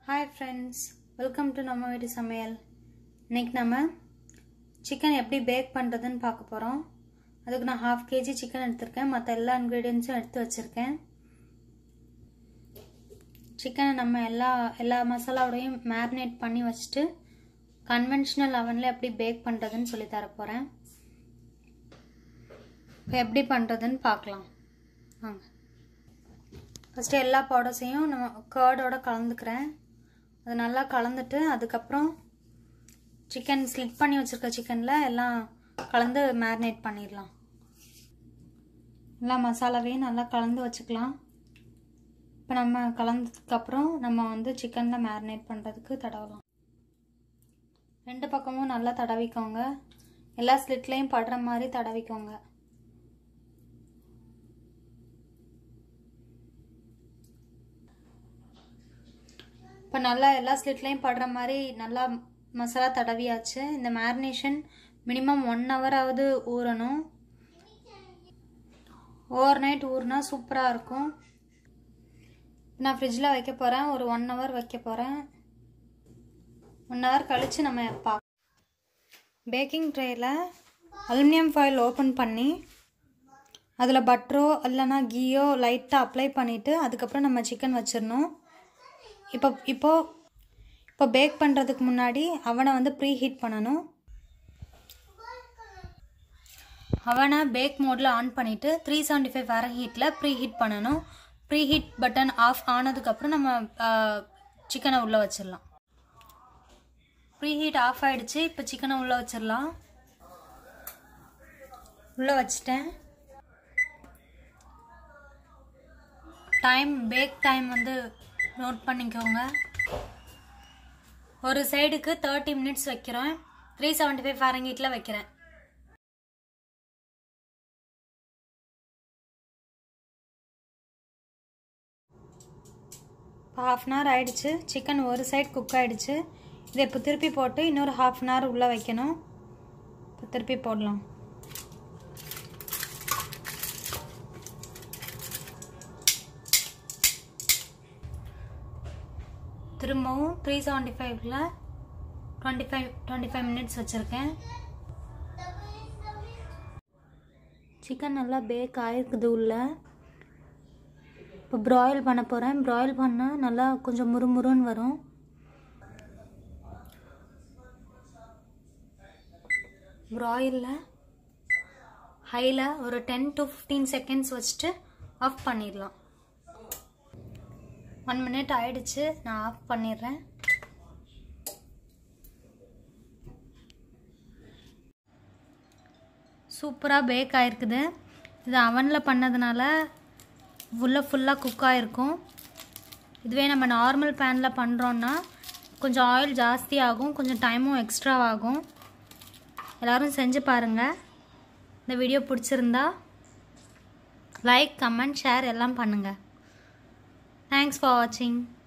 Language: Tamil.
ஹாய் ஃப்ரெண்ட்ஸ் வெல்கம் டு நம்ம வீட்டு சமையல் இன்னைக்கு நம்ம சிக்கன் எப்படி பேக் பண்ணுறதுன்னு பார்க்க போகிறோம் அதுக்கு நான் ஹாஃப் கேஜி சிக்கன் எடுத்திருக்கேன் மற்ற எல்லா இன்க்ரீடியன்ஸும் எடுத்து வச்சுருக்கேன் சிக்கனை நம்ம எல்லா எல்லா மசாலாவோடையும் மேரினேட் பண்ணி வச்சுட்டு கன்வென்ஷனல் அவனில் எப்படி பேக் பண்ணுறதுன்னு சொல்லி தர போகிறேன் இப்போ எப்படி பண்ணுறதுன்னு பார்க்கலாம் வாங்க ஃபஸ்ட்டு எல்லா பவுடர்ஸையும் நம்ம கேர்டோட கலந்துக்கிறேன் அது நல்லா கலந்துட்டு அதுக்கப்புறம் சிக்கன் ஸ்லிட் பண்ணி வச்சுருக்க சிக்கனில் எல்லாம் கலந்து மேரினேட் பண்ணிடலாம் எல்லா மசாலாவையும் நல்லா கலந்து வச்சுக்கலாம் இப்போ நம்ம கலந்ததுக்கப்புறம் நம்ம வந்து சிக்கனில் மேரினேட் பண்ணுறதுக்கு தடவலாம் ரெண்டு பக்கமும் நல்லா தடவிக்கோங்க எல்லா ஸ்லிட்லேயும் படுற மாதிரி தடவிக்கோங்க இப்போ நல்லா எல்லா ஸ்லிட்லேயும் படுற மாதிரி நல்லா மசாலா தடவியாச்சு இந்த மேரினேஷன் மினிமம் ஒன் ஹவராவது ஊறணும் ஓவர் நைட் ஊறினா சூப்பராக இருக்கும் நான் ஃப்ரிட்ஜில் வைக்க போகிறேன் ஒரு ஒன் ஹவர் வைக்க போகிறேன் ஒன் ஹவர் கழித்து நம்ம பா பேக்கிங் ட்ரேயில் அலுமினியம் ஃபாயில் ஓப்பன் பண்ணி அதில் பட்டரோ இல்லைனா கீயோ லைட்டாக அப்ளை பண்ணிவிட்டு அதுக்கப்புறம் நம்ம சிக்கன் வச்சிடணும் இப்போ இப்போது இப்போ பேக் பண்ணுறதுக்கு முன்னாடி அவனை வந்து ப்ரீ ஹீட் பண்ணணும் அவனை பேக் மோடில் ஆன் பண்ணிவிட்டு த்ரீ செவன்ட்டி ஃபைவ் வேற ஹீட்டில் ப்ரீ ஹீட் பண்ணணும் ப்ரீ ஹீட் பட்டன் ஆஃப் ஆனதுக்கப்புறம் நம்ம சிக்கனை உள்ளே வச்சிடலாம் ப்ரீ ஹீட் ஆஃப் ஆகிடுச்சு இப்போ சிக்கனை உள்ளே வச்சிடலாம் உள்ளே வச்சிட்டேன் டைம் பேக் டைம் வந்து நோட் பண்ணிக்கோங்க ஒரு சைடுக்கு தேர்ட்டி மினிட்ஸ் வைக்கிறேன் த்ரீ செவன்ட்டி ஃபைவ் ஃபாரங்கீட்டில் வைக்கிறேன் இப்போ ஹாஃப் அன் ஹவர் ஆயிடுச்சு சிக்கன் ஒரு சைடு குக் ஆகிடுச்சு இதை இப்போ திருப்பி போட்டு இன்னொரு ஹாஃப் அன் ஹவர் உள்ளே வைக்கணும் இப்போ திருப்பி போடலாம் திரும்பவும் த்ரீ செவன்ட்டி ஃபைவ்ல twenty five twenty five minutes வச்சுருக்கேன் சிக்கன் நல்லா பேக் ஆகிருக்குது உள்ள இப்போ ப்ராயில் பண்ண போகிறேன் ப்ராயில் பண்ணால் நல்லா கொஞ்சம் முறுமுறுன்னு வரும் ப்ராயிலில் ஹையில் ஒரு டென் டு ஃபிஃப்டீன் செகண்ட்ஸ் வச்சுட்டு ஆஃப் பண்ணிடலாம் ஒன் மினிட் ஆயிடுச்சு நான் ஆஃப் பண்ணிடுறேன் சூப்பராக பேக் ஆகிருக்குது இது அவனில் பண்ணதுனால உள்ளே ஃபுல்லாக குக் ஆகிருக்கும் இதுவே நம்ம நார்மல் பேனில் பண்ணுறோன்னா கொஞ்சம் ஆயில் ஜாஸ்தி ஆகும் கொஞ்சம் டைமும் எக்ஸ்ட்ரா ஆகும் எல்லோரும் செஞ்சு பாருங்கள் இந்த வீடியோ பிடிச்சிருந்தா லைக் கமெண்ட் ஷேர் எல்லாம் பண்ணுங்கள் Thanks for watching.